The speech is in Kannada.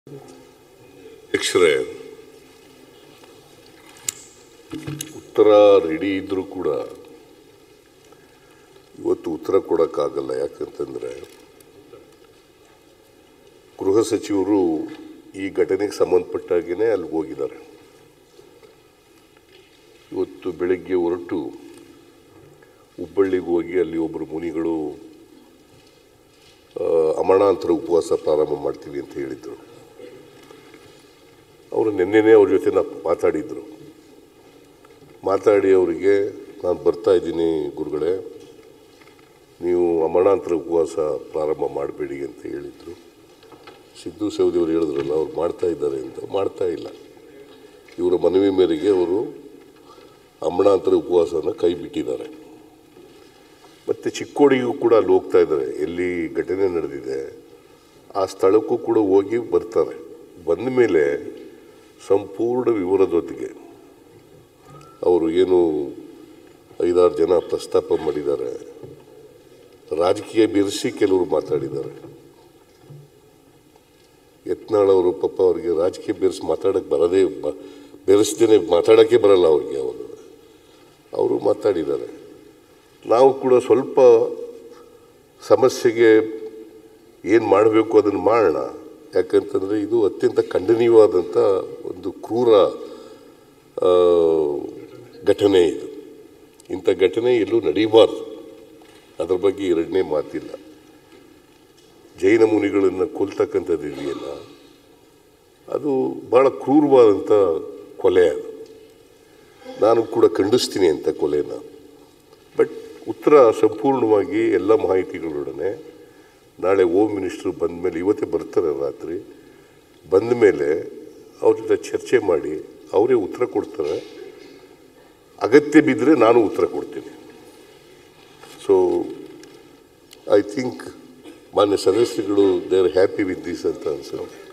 ಅಧ್ಯಕ್ಷರೇ ಉತ್ತರ ರೆಡಿ ಇದ್ರೂ ಕೂಡ ಇವತ್ತು ಉತ್ತರ ಕೊಡೋಕ್ಕಾಗಲ್ಲ ಯಾಕಂತಂದ್ರೆ ಗೃಹ ಸಚಿವರು ಈ ಘಟನೆಗೆ ಸಂಬಂಧಪಟ್ಟಾಗೇನೆ ಅಲ್ಲಿಗೆ ಹೋಗಿದ್ದಾರೆ ಇವತ್ತು ಬೆಳಗ್ಗೆ ಹೊರಟು ಹುಬ್ಬಳ್ಳಿಗೆ ಹೋಗಿ ಅಲ್ಲಿ ಒಬ್ಬರು ಮುನಿಗಳು ಆ, ಅಮರಣಾಂತರ ಉಪವಾಸ ಪ್ರಾರಂಭ ಮಾಡ್ತೀವಿ ಅಂತ ಹೇಳಿದರು ಅವರು ನಿನ್ನೆನೇ ಅವ್ರ ಜೊತೆ ನಾ ಮಾತಾಡಿದ್ರು ಮಾತಾಡಿ ಅವರಿಗೆ ನಾನು ಬರ್ತಾ ಇದ್ದೀನಿ ಗುರುಗಳೇ ನೀವು ಅಮರಣಾಂತರ ಉಪವಾಸ ಪ್ರಾರಂಭ ಮಾಡಬೇಡಿ ಅಂತ ಹೇಳಿದರು ಸಿದ್ದು ಸೌದಿ ಅವರು ಹೇಳಿದ್ರಲ್ಲ ಅವ್ರು ಮಾಡ್ತಾ ಇದ್ದಾರೆ ಅಂತ ಮಾಡ್ತಾ ಇಲ್ಲ ಇವರ ಮನವಿ ಮೇರೆಗೆ ಅವರು ಅಮರಣಾಂತರ ಉಪವಾಸನ ಕೈ ಬಿಟ್ಟಿದ್ದಾರೆ ಮತ್ತು ಚಿಕ್ಕೋಡಿಗೂ ಕೂಡ ಅಲ್ಲಿ ಹೋಗ್ತಾ ಇದ್ದಾರೆ ಎಲ್ಲಿ ಘಟನೆ ನಡೆದಿದೆ ಆ ಸ್ಥಳಕ್ಕೂ ಕೂಡ ಹೋಗಿ ಬರ್ತಾರೆ ಬಂದ ಮೇಲೆ ಸಂಪೂರ್ಣ ವಿವರದೊಂದಿಗೆ ಅವರು ಏನು ಐದಾರು ಜನ ಪ್ರಸ್ತಾಪ ಮಾಡಿದ್ದಾರೆ ರಾಜಕೀಯ ಬೆರೆಸಿ ಕೆಲವರು ಮಾತಾಡಿದ್ದಾರೆ ಯತ್ನಾಳ್ ಅವರು ಪಾಪ ಅವರಿಗೆ ರಾಜಕೀಯ ಬೆರೆಸಿ ಮಾತಾಡಕ್ಕೆ ಬರದೇ ಬ ಬೆರೆಸ್ದೇನೆ ಮಾತಾಡೋಕ್ಕೆ ಬರಲ್ಲ ಅವ್ರಿಗೆ ಅವರು ಅವರು ಮಾತಾಡಿದ್ದಾರೆ ನಾವು ಕೂಡ ಸ್ವಲ್ಪ ಸಮಸ್ಯೆಗೆ ಏನು ಮಾಡಬೇಕು ಅದನ್ನು ಮಾಡೋಣ ಯಾಕಂತಂದರೆ ಇದು ಅತ್ಯಂತ ಖಂಡನೀಯವಾದಂಥ ಒಂದು ಕ್ರೂರ ಆ, ಘಟನೆ ಇದು ಇಂಥ ಘಟನೆ ಎಲ್ಲೂ ನಡೀಬಾರ್ದು ಅದ್ರ ಬಗ್ಗೆ ಎರಡನೇ ಮಾತಿಲ್ಲ ಜೈನ ಮುನಿಗಳನ್ನು ಕೊಲ್ತಕ್ಕಂಥದ್ದು ಇದೆಯಲ್ಲ ಅದು ಭಾಳ ಕ್ರೂರವಾದಂಥ ಕೊಲೆ ಅದು ನಾನು ಕೂಡ ಖಂಡಿಸ್ತೀನಿ ಅಂತ ಕೊಲೆನ ಬಟ್ ಉತ್ತರ ಸಂಪೂರ್ಣವಾಗಿ ಎಲ್ಲ ಮಾಹಿತಿಗಳೊಡನೆ ನಾಳೆ ಹೋಮ್ ಮಿನಿಸ್ಟ್ರು ಬಂದ ಮೇಲೆ ಇವತ್ತೇ ಬರ್ತಾರೆ ರಾತ್ರಿ ಬಂದ ಮೇಲೆ ಅವ್ರ ಜೊತೆ ಚರ್ಚೆ ಮಾಡಿ ಅವರೇ ಉತ್ತರ ಕೊಡ್ತಾರೆ ಅಗತ್ಯ ಬಿದ್ದರೆ ನಾನು ಉತ್ತರ ಕೊಡ್ತೀನಿ ಸೊ ಐ ಥಿಂಕ್ ಮಾನ್ಯ ಸದಸ್ಯಗಳು they are happy with this ಅಂತ ಅನ್ಸುತ್ತೆ